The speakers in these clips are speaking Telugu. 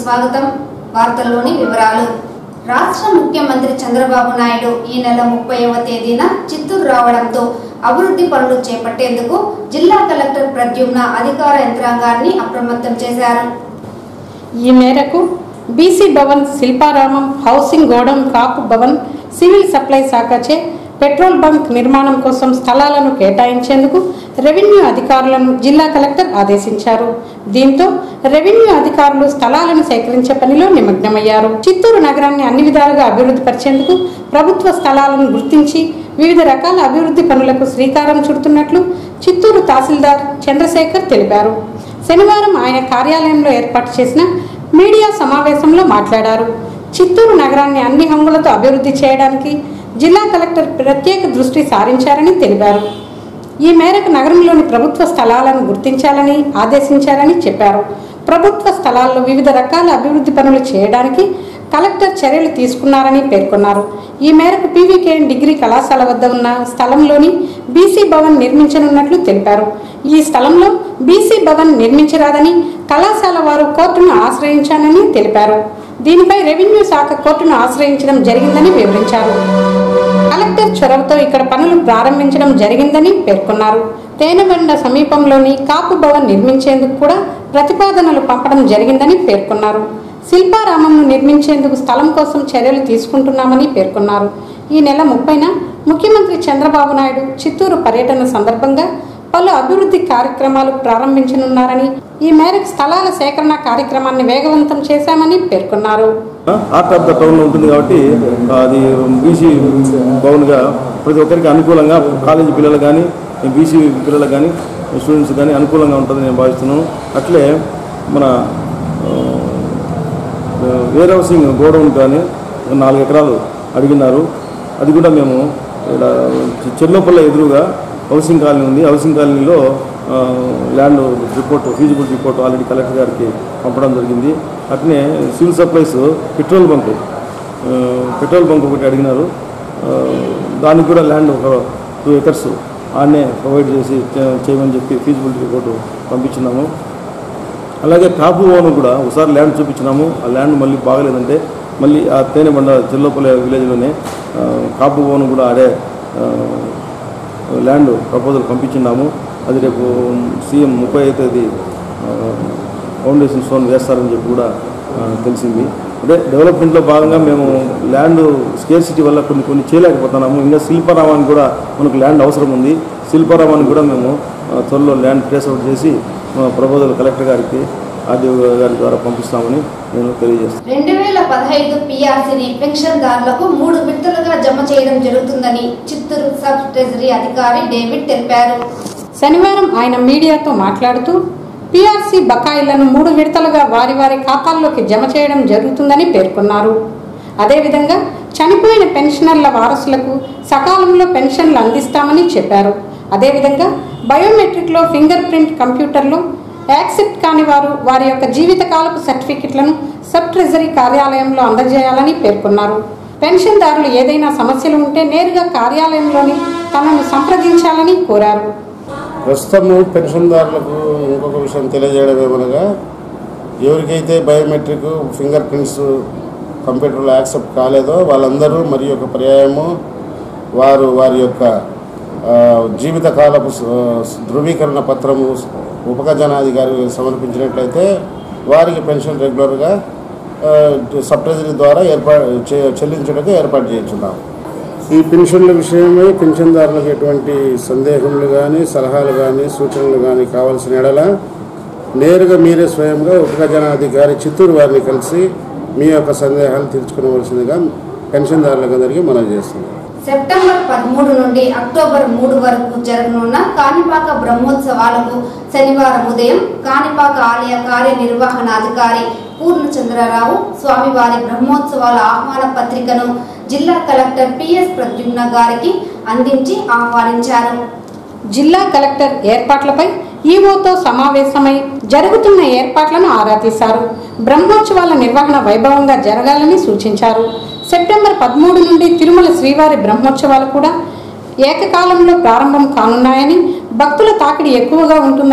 స్వాగతం వార్తల్లోని వివరాలు రాష్ట్ర ముఖ్యమంత్రి చంద్రబాబు నాయుడు ఈ నెల ముప్పైవ తేదీన చిత్తూరు రావడంతో అభివృద్ధి పనులు చేపట్టేందుకు జిల్లా కలెక్టర్ ప్రద్యుమ్న అధికార యంత్రాంగాన్ని అప్రమత్తం చేశారు ఈ మేరకు BC Bhavan Shilparamam housing godown Kapu Bhavan civil supply శాఖచే పెట్రోల్ బంక్ నిర్మాణం కోసం స్థలాలను కేటాయించేందుకు రెవెన్యూ అధికారులను జిల్లా కలెక్టర్ ఆదేశించారు దీంతో రెవెన్యూ అధికారులు స్థలాలను సేకరించే పనిలో నిమగ్నమయ్యారు చిత్తూరు నగరాన్ని అన్ని విధాలుగా అభివృద్ధి పరిచేందుకు ప్రభుత్వ స్థలాలను గుర్తించి వివిధ రకాల అభివృద్ధి పనులకు శ్రీకారం చుడుతున్నట్లు చిత్తూరు తహసీల్దార్ చంద్రశేఖర్ తెలిపారు శనివారం ఆయన కార్యాలయంలో ఏర్పాటు చేసిన మీడియా సమావేశంలో మాట్లాడారు చిత్తూరు నగరాన్ని అన్ని హంగులతో అభివృద్ధి చేయడానికి జిల్లా కలెక్టర్ ప్రత్యేక దృష్టి సారించారని తెలిపారు ఈ మేరకు నగరంలోని ప్రభుత్వ స్థలాలను గుర్తించాలని ఆదేశించారని చెప్పారు ప్రభుత్వ స్థలాల్లో వివిధ రకాల అభివృద్ధి పనులు చేయడానికి కలెక్టర్ చర్యలు తీసుకున్నారని పేర్కొన్నారు ఈ మేరకు పీవీకేఎన్ డిగ్రీ కళాశాల వద్ద ఉన్న స్థలంలోని బీసీ భవన్ నిర్మించనున్నట్లు తెలిపారు ఈ స్థలంలో బీసీ భవన్ నిర్మించరాదని కళాశాల వారు కోర్టును ఆశ్రయించానని తెలిపారు దీనిపై రెవెన్యూ శాఖ కోర్టును ఆశ్రయించడం జరిగిందని వివరించారు కలెక్టర్ చొరవతో ఇక్కడ పనులు ప్రారంభించడం జరిగిందని పేర్కొన్నారు తేనెబండ సమీపంలోని కాపు భవన్ నిర్మించేందుకు కూడా ప్రతిపాదనలు పంపడం జరిగిందని పేర్కొన్నారు శిల్పారామంను నిర్మించేందుకు స్థలం కోసం చర్యలు తీసుకుంటున్నామని పేర్కొన్నారు ఈ నెల ముప్పైన ముఖ్యమంత్రి చంద్రబాబు నాయుడు చిత్తూరు పర్యటన సందర్భంగా పలు అభివృద్ధి కార్యక్రమాలు ప్రారంభించనున్నారని ఈ మేరకు స్థలాల సేకరణ కార్యక్రమాన్ని వేగవంతం చేశామని పేర్కొన్నారు హార్ట్ ఆఫ్ ద టౌన్లో ఉంటుంది కాబట్టి అది బీసీ భవన్గా ప్రతి ఒక్కరికి అనుకూలంగా కాలేజీ పిల్లలు కానీ బీసీ పిల్లలకు కానీ స్టూడెంట్స్ కానీ అనుకూలంగా ఉంటుందని నేను భావిస్తున్నాను అట్లే మన వేర్ హౌసింగ్ గోడౌన్ కానీ నాలుగు ఎకరాలు అడిగినారు అది కూడా మేము ఇక్కడ చెర్లోపల్ల ఎదురుగా హౌసింగ్ కాలనీ ఉంది హౌసింగ్ కాలనీలో ఆ, land report feasible report already collector గారికి పంపడం జరిగింది అట్నే సివిల్ సప్లైస్ పెట్రోల్ బంకు ఆ, పెట్రోల్ బంక్ ఒకటి అడిగినారు ఆ, దానికి కూడా ల్యాండ్ ఒక టూ ఎకర్స్ ఆడనే ప్రొవైడ్ చేసి చే- చేయమని చెప్పి ఫీజిబిలిటీ రిపోర్టు పంపించినాము అలాగే కాపు ఓను కూడా ఒకసారి ల్యాండ్ చూపించినాము ఆ ల్యాండ్ మళ్ళీ బాగలేదంటే మళ్ళీ ఆ తేనెబండ చెల్లపల్లి విలేజ్లోనే ఆ, కాపు ఓను కూడా ఆడే ఆ, ల్యాండ్ ప్రపోజల్ పంపించినాము అది రేపు సీఎం ముప్పై తేదీ ఆ, ఫౌండేషన్ స్టోన్ వేస్తారని చెప్పి కూడా ఆ, తెలిసింది అంటే డెవలప్మెంట్లో భాగంగా మేము ల్యాండ్ స్కేర్సిటీ వల్ల కొన్ని కొన్ని చేయలేకపోతున్నాము ఇంకా శిల్పారామానికి కూడా మనకు ల్యాండ్ అవసరం ఉంది శిల్పారామానికి కూడా మేము ఆ, త్వరలో ల్యాండ్ ట్రేస్ అవుట్ చేసి ప్రపోజల్ కలెక్టర్ గారికి ఆర్డీఓ గారి ద్వారా పంపిస్తామని నేను తెలియజేస్తాను రెండు వేల పదహైదు పిఆర్సీని పెన్షన్దారులకు మూడు విడతలుగా జమ చేయడం జరుగుతుందని చిత్తూరు సబ్ ట్రెజరీ అధికారి డేవిడ్ తెలిపారు శనివారం ఆయన మీడియాతో మాట్లాడుతూ పీఆర్సీ బకాయిలను మూడు విడతలుగా వారి వారి ఖాతాల్లోకి జమ చేయడం జరుగుతుందని పేర్కొన్నారు అదేవిధంగా చనిపోయిన పెన్షనర్ల వారసులకు సకాలంలో పెన్షన్లు అందిస్తామని చెప్పారు అదేవిధంగా బయోమెట్రిక్లో ఫింగర్ ప్రింట్ కంప్యూటర్లో యాక్సెప్ట్ కాని వారు వారి యొక్క జీవితకాలపు సర్టిఫికెట్లను సబ్ ట్రెజరీ కార్యాలయంలో అందజేయాలని పేర్కొన్నారు పెన్షన్దారులు ఏదైనా సమస్యలు ఉంటే నేరుగా కార్యాలయంలోని తనను సంప్రదించాలని కోరారు ప్రస్తుతము పెన్షన్దారులకు ఇంకొక విషయం తెలియజేయడం ఏమనగా ఎవరికైతే బయోమెట్రిక్ ఫింగర్ ప్రింట్స్ కంప్యూటర్లో యాక్సెప్ట్ కాలేదో వాళ్ళందరూ మరి యొక్క పర్యాయము వారు వారి యొక్క ఆ, జీవితకాలపు స- ధృవీకరణ పత్రము ఉపఖజనాధికారి సమర్పించినట్లయితే వారికి పెన్షన్ రెగ్యులర్గా ఆ, సబ్ ట్రెజరీ ద్వారా ఏర్పాటు చెల్లించడానికి ఏర్పాటు చేయించున్నాం ఈ పెన్షన్ల విషయమై పెన్షన్దారులకు ఎటువంటి సందేహములు కానీ సలహాలు కానీ సూచనలు కానీ కావాల్సిన ఎడల నేరుగా మీరే స్వయంగా ఉపఖజనాధికారి చిత్తూరు వారిని కలిసి మీ యొక్క సందేహాలు తీర్చుకోవలసిందిగా పెన్షన్దారులకు అందరికీ మనం చేస్తున్నాం సెప్టెంబర్ పదమూడు నుండి అక్టోబర్ మూడు వరకు జరగనున్న కాణిపాక బ్రహ్మోత్సవాలకు శనివారం ఉదయం కాణిపాక ఆలయ కార్యనిర్వహణాధికారి పూర్ణచంద్రరావు స్వామివారి బ్రహ్మోత్సవాల ఆహ్వాన పత్రికను జిల్లా కలెక్టర్ పిఎస్ ప్రద్యుమ్న గారికి అందించి ఆహ్వానించారు జిల్లా కలెక్టర్ ఏర్పాట్లపై ఈవోతో సమావేశమై జరుగుతున్న ఏర్పాట్లను ఆరా తీశారు బ్రహ్మోత్సవాల నిర్వహణ వైభవంగా జరగాలని సూచించారు సెప్టెంబర్ పదమూడు నుండి తిరుమల శ్రీవారి బ్రహ్మోత్సవాలు కూడా ఏకకాలంలో ప్రారంభం కానున్నాయని భక్తుల తాకిడి ఎక్కువగా ఉంటుందని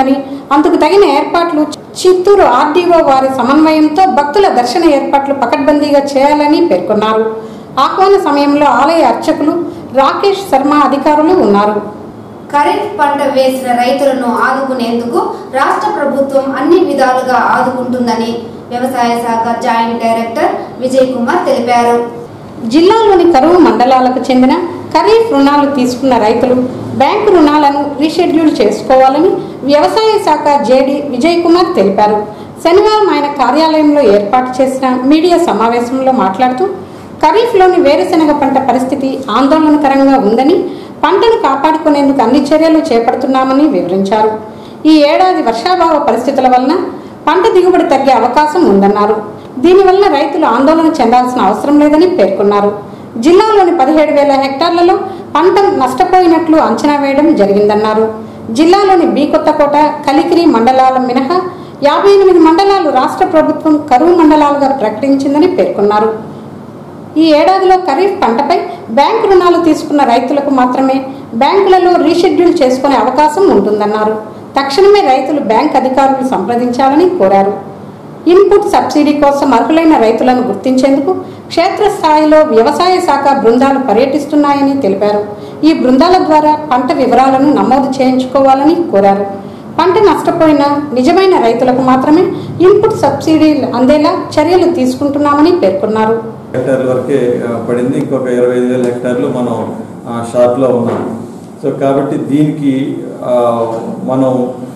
అందుకు తగిన ఏర్పాట్లు చిత్తూరు ఆర్డీఓ వారి సమన్వయంతో భక్తుల దర్శన ఏర్పాట్లు పకడ్బందీగా చేయాలని పేర్కొన్నారు ఆహ్వాన సమయంలో ఆలయ అర్చకులు రాకేష్ శర్మ అధికారులు ఉన్నారు ఖరీఫ్ పంట వేసిన రైతులను ఆదుకునేందుకు రాష్ట్ర ప్రభుత్వం అన్ని విధాలుగా ఆదుకుంటుందని వ్యవసాయ శాఖ జాయింట్ డైరెక్టర్ విజయ్ కుమార్ తెలిపారు జిల్లాలోని కరువు మండలాలకు చెందిన ఖరీఫ్ రుణాలు తీసుకున్న రైతులు బ్యాంకు రుణాలను రీషెడ్యూల్ చేసుకోవాలని వ్యవసాయ శాఖ జేడి విజయ్ కుమార్ తెలిపారు శనివారం ఆయన కార్యాలయంలో ఏర్పాటు చేసిన మీడియా సమావేశంలో మాట్లాడుతూ ఖరీఫ్లోని వేరుశెనగ పంట పరిస్థితి ఆందోళనకరంగా ఉందని పంటను కాపాడుకునేందుకు అన్ని చర్యలు చేపడుతున్నామని వివరించారు ఈ ఏడాది వర్షాభావ పరిస్థితుల వలన పంట దిగుబడి తగ్గే అవకాశం ఉందన్నారు దీనివల్ల రైతులు ఆందోళన చెందాల్సిన అవసరం లేదని పేర్కొన్నారు జిల్లాలోని పదిహేడు వేల హెక్టార్లలో పంట నష్టపోయినట్లు అంచనా వేయడం జరిగిందన్నారు జిల్లాలోని బి కొత్తకోట కలికిరి మండలాల మినహా యాభై ఎనిమిది మండలాలు రాష్ట్ర ప్రభుత్వం కరువు మండలాలుగా ప్రకటించిందని పేర్కొన్నారు ఈ ఏడాదిలో ఖరీఫ్ పంటపై బ్యాంకు రుణాలు తీసుకున్న రైతులకు మాత్రమే బ్యాంకులలో రీషెడ్యూల్ చేసుకునే అవకాశం ఉంటుందన్నారు తక్షణమే రైతులు బ్యాంక్ అధికారులు సంప్రదించాలని కోరారు ఇన్పుట్ సబ్సిడీ కోసం అర్హులైన రైతులను గుర్తించేందుకు క్షేత్రస్థాయిలో వ్యవసాయ శాఖ బృందాలు పర్యటిస్తున్నాయని తెలిపారు ఈ బృందాల ద్వారా పంట వివరాలను నమోదు చేయించుకోవాలని కోరారు పంట నష్టపోయిన నిజమైన రైతులకు మాత్రమే ఇన్పుట్ సబ్సిడీలు అందేలా చర్యలు తీసుకుంటున్నామని పేర్కొన్నారు హెక్టార్ల వరకే ఆ, పడింది ఇంకొక ఇరవై ఐదు వేల హెక్టార్లు మనం ఆ, షార్ట్లో ఉన్నాం సో కాబట్టి దీనికి ఆ, మనం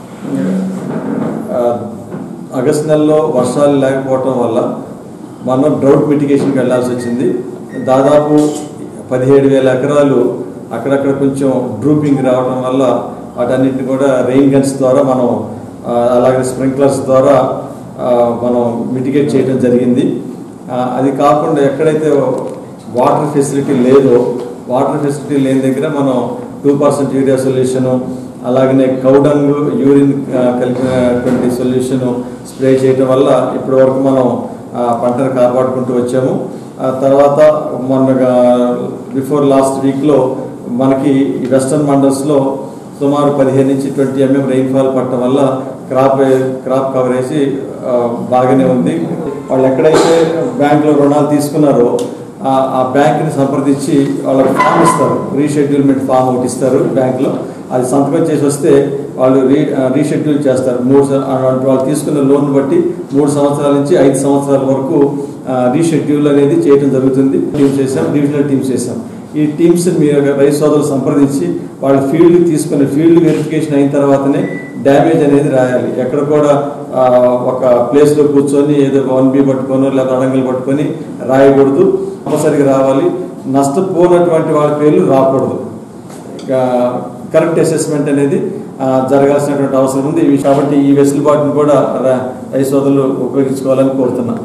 ఆ, ఆగస్ట్ నెలలో వర్షాలు లేకపోవటం వల్ల మనం డ్రౌట్ మిటిగేషన్కి వెళ్ళాల్సి వచ్చింది దాదాపు పదిహేడు వేల ఎకరాలు అక్కడక్కడ కొంచెం డ్రూపింగ్ రావడం వల్ల వాటన్నిటిని కూడా రెయిన్ గన్స్ ద్వారా మనం ఆ, అలాగే స్ప్రింక్లర్స్ ద్వారా ఆ, మనం మిటిగేట్ చేయడం జరిగింది ఆ, అది కాకుండా ఎక్కడైతే వాటర్ ఫెసిలిటీ లేదో వాటర్ ఫెసిలిటీ లేని దగ్గర మనం టూ పర్సెంట్ యూరియా సొల్యూషను అలాగనే కౌడంగ్ యూరిన్ ఆ, కలిపినటువంటి సొల్యూషను స్ప్రే చేయడం వల్ల ఇప్పటి వరకు మనం ఆ, పంటను కాపాడుకుంటూ వచ్చాము ఆ తర్వాత మొన్న బిఫోర్ లాస్ట్ వీక్లో మనకి ఈ వెస్టర్న్ మండల్స్లో సుమారు పదిహేను నుంచి ట్వంటీ ఎంఎం రెయిన్ఫాల్ పడటం వల్ల క్రాప్ క్రాప్ కవరేజ్ ఆ, బాగానే ఉంది వాళ్ళు ఎక్కడైతే బ్యాంకులో రుణాలు తీసుకున్నారో ఆ- ఆ బ్యాంక్ని సంప్రదించి వాళ్ళకి ఫామ్ ఇస్తారు రీషెడ్యూల్మెంట్ ఫామ్ ఒకటి ఇస్తారు బ్యాంక్లో అది సంతకం చేసి వస్తే వాళ్ళు రీ రీషెడ్యూల్ చేస్తారు మూడు సం- ఆ, వాళ్ళు తీసుకున్న లోన్ బట్టి మూడు సంవత్సరాల నుంచి ఐదు సంవత్సరాల వరకు రీషెడ్యూల్ అనేది చేయడం జరుగుతుంది టీమ్స్ చేసాం డివిజనల్ టీమ్స్ చేసాం ఈ టీమ్స్ మీ యొక్క రైతు సోదరులు సంప్రదించి వాళ్ళ ఫీల్డ్ తీసుకుని ఫీల్డ్ వెరిఫికేషన్ అయిన తర్వాతనే డ్యామేజ్ అనేది రాయాలి ఎక్కడ కూడా ఆ, ఒక ప్లేస్లో కూర్చొని ఏదో వన్ బి పట్టుకొని లేదా అడంగలు పట్టుకొని రాయకూడదు కంపల్సరీగా రావాలి నష్టపోయినటువంటి వాళ్ళ పేర్లు రాకూడదు ఇక కరెక్ట్ అసెస్మెంట్ అనేది ఆ, జరగాల్సినటువంటి అవసరం ఉంది ఇవి కాబట్టి ఈ వెసులుబాటును కూడా ర- రైతు సోదరులు ఉపయోగించుకోవాలని కోరుతున్నాను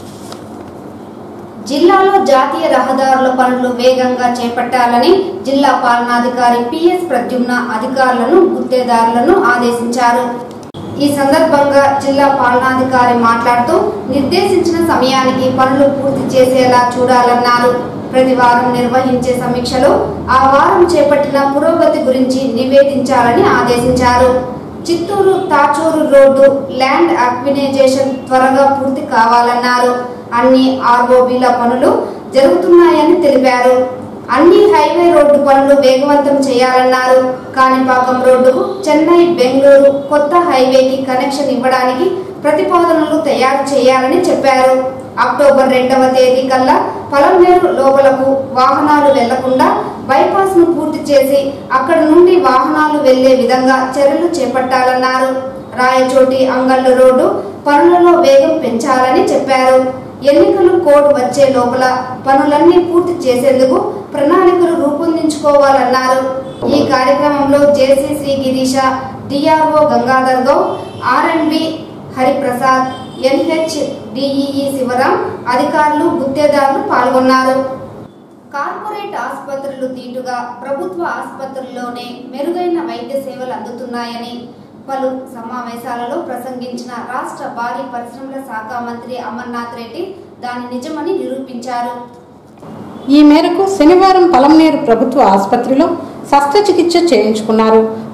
జిల్లాలో జాతీయ రహదారుల పనులు వేగంగా చేపట్టాలని జిల్లా పాలనాధికారి పిఎస్ ప్రద్యుమ్న అధికారులను గుత్తేదారులను ఆదేశించారు ఈ సందర్భంగా జిల్లా పాలనాధికారి మాట్లాడుతూ నిర్దేశించిన సమయానికి పనులు పూర్తి చేసేలా చూడాలన్నారు ప్రతి వారం నిర్వహించే సమీక్షలో ఆ వారం చేపట్టిన పురోగతి గురించి నివేదించాలని ఆదేశించారు Chittoor Thachur road land acquisition త్వరగా పూర్తి కావాలన్నారు అన్ని ఆర్ఓబీల పనులు జరుగుతున్నాయని తెలిపారు అన్ని హైవే రోడ్డు పనులు వేగవంతం చేయాలన్నారు కాణిపాకం రోడ్డుకు చెన్నై బెంగళూరు కొత్త హైవేకి కనెక్షన్ ఇవ్వడానికి ప్రతిపాదనలు తయారు చేయాలని చెప్పారు అక్టోబర్ రెండవ తేదీ కల్లా పలమేరు లోపలకు వాహనాలు వెళ్లకుండా బైపాస్ ను పూర్తి చేసి అక్కడ నుండి వాహనాలు వెళ్లే విధంగా చర్యలు చేపట్టాలన్నారు రాయచోటి అంగళ్ళు రోడ్డు పనులలో వేగం పెంచాలని చెప్పారు ఎన్నికలు కోడ్ వచ్చే లోపల పనులన్నీ పూర్తి చేసేందుకు ప్రణాళికలు రూపొందించుకోవాలన్నారు ఈ కార్యక్రమంలో JCC Girisha DRO Gangadhar Goud R and B Hariprasad NH DEE Sivaram అధికారులు గుత్తేదారులు పాల్గొన్నారు కార్పొరేట్ ఆసుపత్రులు దీటుగా ప్రభుత్వ ఆసుపత్రుల్లోనే మెరుగైన వైద్య సేవలు అందుతున్నాయని పలు సమావేశాలలో ప్రసంగించిన రాష్ట్ర భారీ పరిశ్రమల శాఖ మంత్రి అమర్నాథ్ రెడ్డి దాని నిజమని నిరూపించారు ఈ మేరకు శనివారం పలంనేరు ప్రభుత్వ ఆసుపత్రిలో శస్త్రచికిత్స చేయించుకున్నారు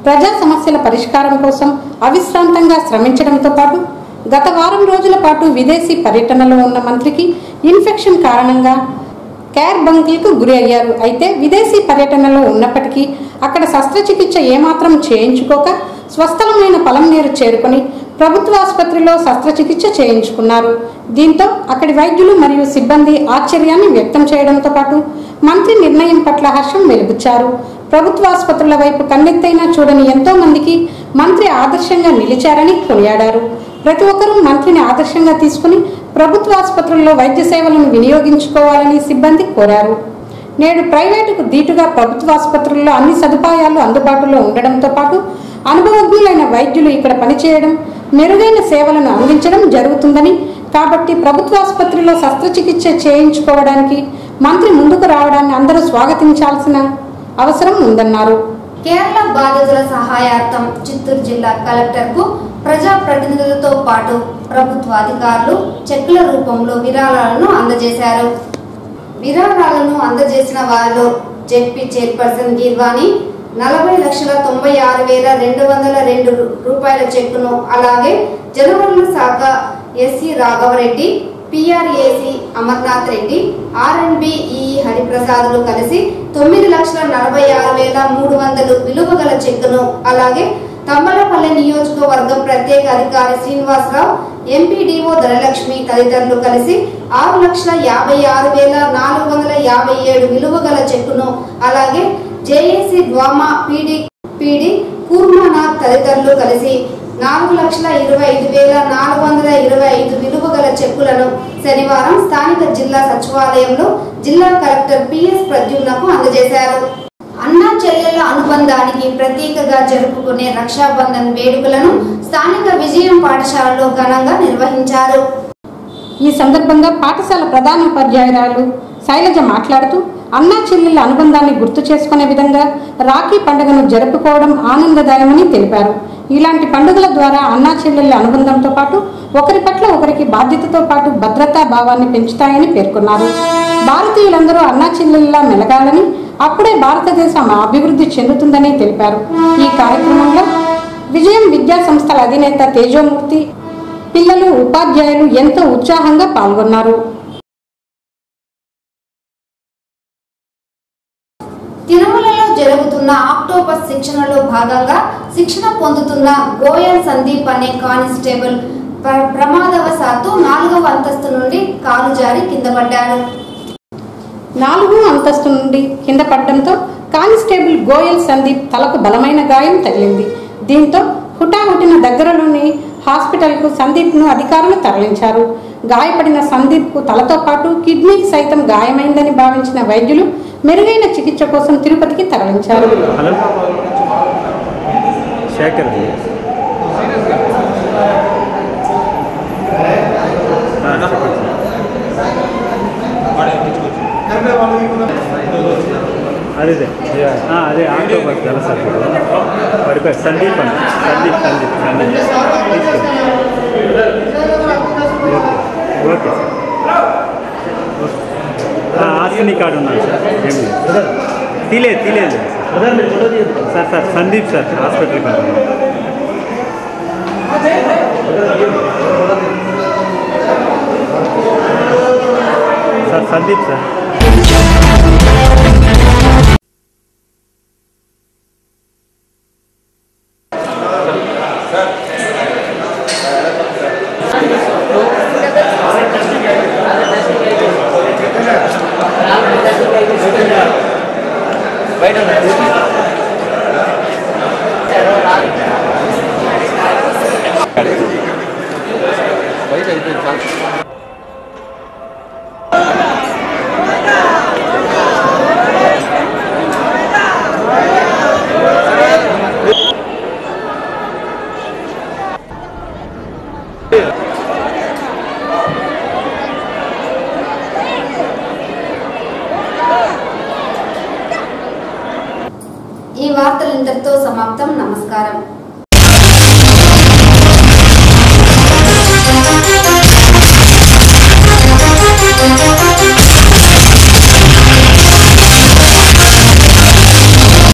ప్రజా సమస్యల పరిష్కారం కోసం అవిశ్రాంతంగా శ్రమించడంతో పాటు గత వారం రోజుల పాటు విదేశీ పర్యటనలో ఉన్న మంత్రికి ఇన్ఫెక్షన్ కారణంగా కేర్ బంకులకు గురి అయ్యారు అయితే విదేశీ పర్యటనలో ఉన్నప్పటికీ అక్కడ శస్త్రచికిత్స ఏమాత్రం చేయించుకోక స్వస్థలమైన పలంనేరు చేరుకొని ప్రభుత్వ ఆసుపత్రిలో శస్త్రచికిత్స చేయించుకున్నారు దీంతో అక్కడి వైద్యులు మరియు సిబ్బంది ఆశ్చర్యాన్ని వ్యక్తం చేయడంతో పాటు మంత్రి నిర్ణయం పట్ల హర్షం వెలుబుచ్చారు ప్రభుత్వ ఆసుపత్రుల వైపు కన్నెత్తైనా చూడని ఎంతో మందికి మంత్రి ఆదర్శంగా నిలిచారని కొనియాడారు ప్రతి ఒక్కరూ మంత్రిని ఆదర్శంగా తీసుకుని ప్రభుత్వ ఆసుపత్రుల్లో వైద్య సేవలను వినియోగించుకోవాలని సిబ్బంది కోరారు నేడు ప్రైవేటుకు దీటుగా ప్రభుత్వ ఆసుపత్రుల్లో అన్ని సదుపాయాలు అందుబాటులో ఉండడంతో పాటు అనుభవజ్ఞులైన వైద్యులు ఇక్కడ పనిచేయడం మెరుగైన సేవలను అందించడం జరుగుతుందని కాబట్టి ప్రభుత్వ ఆసుపత్రిలో శస్త్రచికిత్స చేయించుకోవడానికి మంత్రి ముందుకు రావడాన్ని అందరూ స్వాగతించాల్సిన అవసరం ఉందన్నారు కేరళ బాధితుల సహాయార్థం చిత్తూరు జిల్లా కలెక్టర్కు ప్రజా ప్రతినిధులతో పాటు ప్రభుత్వ అధికారులు చెక్కుల రూపంలో విరాళాలను అందజేశారు విరాళాలను అందజేసిన వారిలో జెడ్పీ చైర్పర్సన్ గీర్వాణి నలభై లక్షల తొంభై ఆరు వేల రెండు వందల రెండు రూపాయల చెక్కును అలాగే జలవనరుల శాఖ SC Raghavareddy PRAC Amarnath Reddy RNB ఈ హరిప్రసాద్లు కలిసి తొమ్మిది లక్షల నలభై ఆరు వేల మూడు వందలు విలువ గల చెక్కును అలాగే తమ్మలపల్లి నియోజకవర్గం ప్రత్యేక అధికారి శ్రీనివాసరావు ఎంపీడీఓ ధనలక్ష్మి తదితరులు కలిసి ఆరు లక్షల యాభై ఆరు వేల నాలుగు వందల యాభై ఏడు విలువ గల చెక్కును అలాగే JAC DWAMA PD PD Kurmanath తదితరులు కలిసి నాలుగు లక్షల ఇరవై ఐదు వేల నాలుగు వందల ఇరవై ఐదు విలువ గల చెక్కులను శనివారం స్థానిక జిల్లా సచివాలయంలో జిల్లా కలెక్టర్ పిఎస్ ప్రద్యుమ్నకు అందజేశారు అన్నా చెల్లెల అనుబంధానికి ప్రతీకగా జరుపుకునే రక్షాబంధన్ వేడుకలను స్థానిక విజయం పాఠశాలలో ఘనంగా నిర్వహించారు ఈ సందర్భంగా పాఠశాల ప్రధానోపాధ్యాయురాలు శైలజ మాట్లాడుతూ అన్నా చెల్లెళ్ళ అనుబంధాన్ని గుర్తు చేసుకునే విధంగా రాఖీ పండుగను జరుపుకోవడం ఆనందదాయమని తెలిపారు ఇలాంటి పండుగల ద్వారా అన్నా చెల్లెళ్ళ అనుబంధంతో పాటు ఒకరి పట్ల ఒకరికి బాధ్యతతో పాటు భద్రతా భావాన్ని పెంచుతాయని పేర్కొన్నారు భారతీయులందరూ అన్నా చెల్లెళ్ళలా మెలగాలని అప్పుడే భారతదేశం అభివృద్ధి చెందుతుందని తెలిపారు ఈ కార్యక్రమంలో విజయం విద్యా సంస్థల అధినేత తేజోమూర్తి పిల్లలు ఉపాధ్యాయులు ఎంతో ఉత్సాహంగా పాల్గొన్నారు తిరుమలలో జరుగుతున్న ఆక్టోపస్ శిక్షణలో భాగంగా శిక్షణ పొందుతున్న గోయల్ సందీప్ అనే కానిస్టేబుల్ ప్ర- ప్రమాదవశాత్తు నాలుగవ అంతస్తు నుండి కాలు జారి కింద పడ్డాడు నాలుగో అంతస్తు నుండి కింద పడడంతో కానిస్టేబుల్ గోయల్ సందీప్ తలకు బలమైన గాయం తగిలింది దీంతో హుటాహుటిన దగ్గరలోని హాస్పిటల్కు సందీప్ను అధికారులు తరలించారు గాయపడిన సందీప్కు తలతో పాటు కిడ్నీకి సైతం గాయమైందని భావించిన వైద్యులు మెరుగైన చికిత్స కోసం తిరుపతికి తరలించారు హలో శేఖర్ ఆ, చెప్పండి అదే అదే ఆ, అదే ఆటో బస్ తెలుసా పడిపోయి సందీప్ అండి సందీప్ సందీప్ సందీప్ తీసుకోండి ఓకే ఓకే సార్ ఆర్సనీ కార్డు ఉన్నాను సార్ ఏం లేదు తీలేదు తీలేదు sir sir Sandeep sir hospital card sir Sandeep sir ఈ వార్తలు ఇంతటితో సమాప్తం నమస్కారం